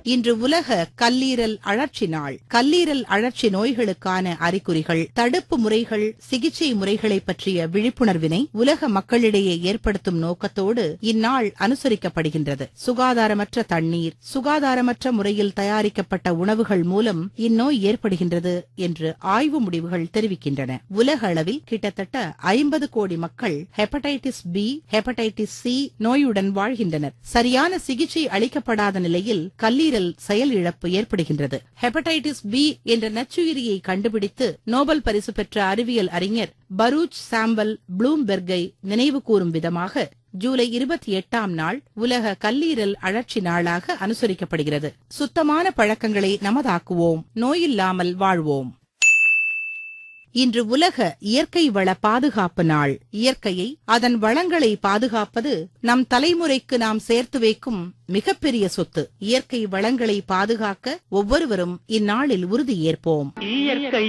இன்று உலக கல்லீரல் அழற்சி நாள் கல்லீரல் அழற்சி நோய்களுக்கான அறிகுறிகள் தடுப்பு முறைகள் சிகிச்சை முறைகளை பற்றிய விழிப்புணர்வினை உலக மக்களிடையே ஏற்படுத்தும் நோக்கத்தோடு இந்நாள் அனுசரிக்கப்படுகின்றது சுகாதாரமற்ற தண்ணீர் சுகாதாரமற்ற முறையில் தயாரிக்கப்பட்ட உணவுகள் மூலம் இந்நோய் ஏற்படுகின்றது என்று ஆய்வு முடிவுகள் தெரிவிக்கின்றன உலக அளவில் கிட்டத்தட்ட ஐம்பது கோடி மக்கள் ஹெப்படைட்டிஸ் பி ஹெப்படைட்டிஸ் சி நோயுடன் வாழ்கின்றனர் சரியான சிகிச்சை அளிக்கப்படாத நிலையில் கல்லீரல் செயல் இழப்பு ஏற்படுகின்றது ஹெப்படைட்டிஸ் பி என்ற நச்சுயிரியை கண்டுபிடித்து நோபல் பரிசு பெற்ற அறிவியல் அறிஞர் பரூச் சாம்பல் ப்ளூம்பெர்கை நினைவு கூறும் விதமாக ஜூலை இருபத்தி எட்டாம் நாள் உலக கல்லீரல் அழற்சி நாளாக அனுசரிக்கப்படுகிறது சுத்தமான பழக்கங்களை நமதாக்குவோம் நோயில்லாமல் வாழ்வோம் இன்று உலக இயற்கை வள பாதுகாப்பு நாள் இயற்கையை அதன் வளங்களை பாதுகாப்பது நம் தலைமுறைக்கு நாம் சேர்த்து வைக்கும் மிகப்பெரிய சொத்து இயற்கை வளங்களை பாதுகாக்க ஒவ்வொருவரும் இந்நாளில் உறுதியேற்போம் இயற்கை